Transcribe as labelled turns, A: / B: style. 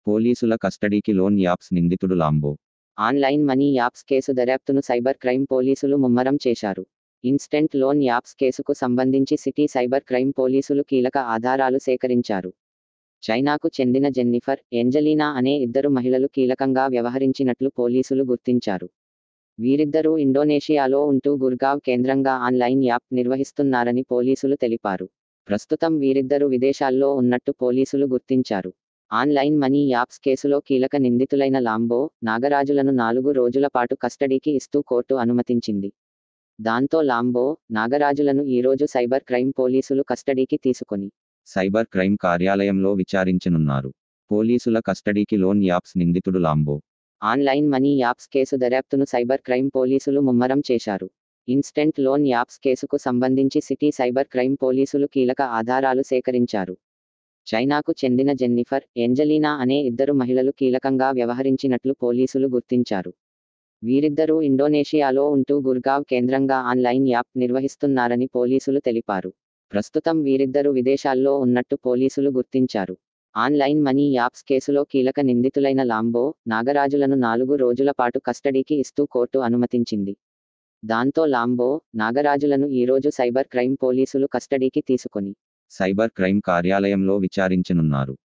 A: పోలీసుల కస్టడీకి loan apps నిందితుడు Lambo
B: online money apps case దర్యాప్తును సైబర్ క్రైమ్ పోలీసులు ముమ్మరం చేశారు ఇన్స్టెంట్ లోన్ యాప్స్ కేసుకు సంబంధించి సిటీ సైబర్ క్రైమ్ పోలీసులు కీలక ఆధారాలు సేకరించారు చైనాకు చెందిన జెన్నిఫర్ ఏంజలీనా అనే ఇద్దరు మహిళలు కీలకంగా వ్యవహరించినట్లు పోలీసులు గుర్తించారు వీరిద్దరూ ఇండోనేషియాలో ఉంటూ గుర్గావ్ కేంద్రంగా ఆన్లైన్ యాప్ నిర్వహిస్తున్నారని పోలీసులు తెలిపారు ప్రస్తుతం వీరిద్దరూ విదేశాల్లో ఉన్నట్టు పోలీసులు గుర్తించారు ఆన్లైన్ మనీ యాప్స్ కేసులో కీలక నిందితులైన లాంబో నాగరాజులను నాలుగు రోజుల పాటు కస్టడీకి ఇస్తూ కోర్టు అనుమతించింది దాంతో లాంబో నాగరాజులను ఈరోజు సైబర్ క్రైమ్ పోలీసులు కస్టడీకి తీసుకొని
A: సైబర్ క్రైమ్ కార్యాలయంలో విచారించనున్నారు పోలీసుల కస్టడీకి లోన్ యాప్స్ నిందితుడు Lambo
B: online money apps case దర్యాప్తును సైబర్ క్రైమ్ పోలీసులు ముమ్మరం చేశారు ఇన్స్టెంట్ లోన్ యాప్స్ కేసుకు సంబంధించి సిటీ సైబర్ క్రైమ్ పోలీసులు కీలక ఆధారాలు సేకరించారు చైనాకు చెందిన జెన్నిఫర్ ఏంజలీనా అనే ఇద్దరు మహిళలు కీలకంగా వ్యవహరించినట్లు పోలీసులు గుర్తించారు వీరిద్దరూ ఇండోనేషియాలో ఉంటూ గుర్గావ్ కేంద్రంగా ఆన్లైన్ యాప్ నిర్వహిస్తున్నారని పోలీసులు తెలిపారు ప్రస్తుతం వీరిద్దరూ విదేశాల్లో ఉన్నట్టు పోలీసులు గుర్తించారు ఆన్లైన్ మనీ యాప్స్ కేసులో కీలక నిందితులైన లాంబో నాగరాజులను నాలుగు రోజుల పాటు కస్టడీకి ఇస్తూ కోర్టు అనుమతించింది దాంతో లాంబో నాగరాజులను ఈరోజు సైబర్ క్రైమ్ పోలీసులు కస్టడీకి తీసుకొని
A: సైబర్ క్రైమ్ కార్యాలయంలో విచారించనున్నారు